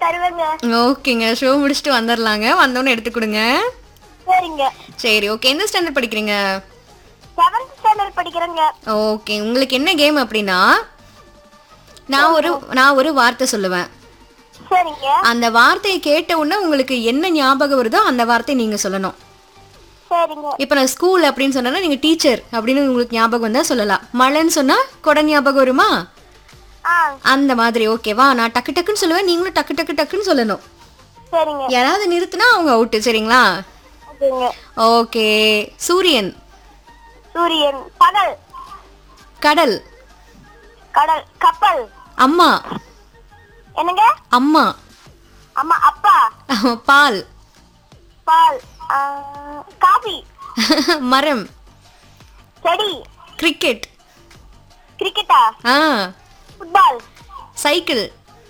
தருவேங்க ஓகேங்க ஷோ முடிச்சுட்டு வந்துடலாங்க வந்தோடனே எடுத்து கொடுங்க சரிங்க சரி ஓகே எந்த ஸ்டாண்டர்ட் படிக்கிறீங்க செவன்த் ஸ்டாண்டர்ட் படிக்கிறேங்க ஓகே உங்களுக்கு என்ன கேம் அப்படின்னா நான் ஒரு நான் ஒரு வார்த்தை சொல்லுவேன் சரிங்க அந்த வார்த்தையை கேட்ட உடனே உங்களுக்கு என்ன ஞாபகம் வருதோ அந்த வார்த்தையை நீங்க சொல்லணும் சரிங்க இப்போ நான் ஸ்கூல் அப்படின்னு சொன்னா நீங்க டீச்சர் அப்படின்னு உங்களுக்கு ஞாபகம் வந்தா சொல்லலாம் மழைன்னு சொன்னா கொடை ஞாபகம் வருமா ஆ அந்த மாதிரி ஓகேவா நான் டக்கு டக்குன்னு சொல்லுவேன் நீங்களும் டக்கு டக்கு டக்குன்னு சொல்லணும் சரிங்க யாராவது நிறுத்துனா அவங்க அவுட்டு சரிங்களா ஓகேங்க ஓகே சூரியன் சூரியன் பகல் கடல் கடல் கப்பல் அம்மா என்னங்க அம்மா அம்மா அப்பா பால் பால் ஆ, காபி மரம் செடி கிரிக்கெட் கிரிக்கெட்டா ஆ ஃபுட்பால் சைக்கிள்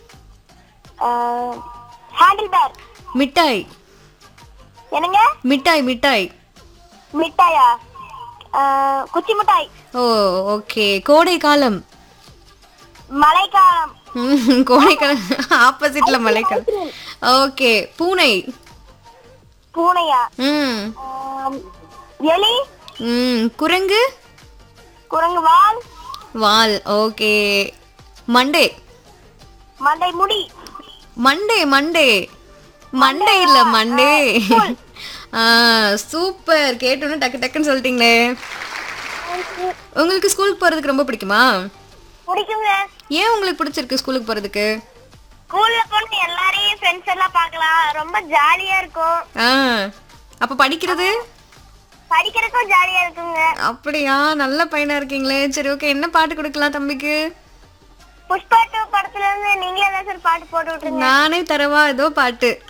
ஹேண்டில் பேர் மிட்டாய் என்னங்க மிட்டாய் மிட்டாய் மிட்டாயா ஆ, குச்சி மிட்டாய் ஓ ஓகே கோடை காலம் மழைக்காலம் ம், கோடை காலம் ஆப்போசிட்ல மழைக்காலம் ஓகே பூனை பூனையா ம் ஆம், எலி ம் குரங்கு குரங்கு வால் வால் ஓகே மண்டே மண்டை முடி மண்டே மண்டே மண்டே இல்ல மண்டே ஆ சூப்பர் கேட்டோன்னு டக்கு டக்குன்னு சொல்லிட்டீங்களே உங்களுக்கு ஸ்கூலுக்கு போறதுக்கு ரொம்ப பிடிக்குமா பிடிக்குங்க ஏன் உங்களுக்கு பிடிச்சிருக்கு ஸ்கூலுக்கு போறதுக்கு ஸ்கூல்ல போன எல்லாரையும் ஃப்ரெண்ட்ஸ் எல்லாம் பார்க்கலாம் ரொம்ப ஜாலியா இருக்கும் ஆ அப்ப படிக்கிறது படிக்கிறதுக்கும் ஜாலியா இருக்குங்க அப்படியா நல்ல பையனா இருக்கீங்களே சரி ஓகே என்ன பாட்டு கொடுக்கலாம் தம்பிக்கு புஷ்பா டூ படத்துல இருந்து நீங்களே ஏதாச்சும் ஒரு பாட்டு போட்டு விட்டுருங்க நானே தரவா ஏதோ பாட்டு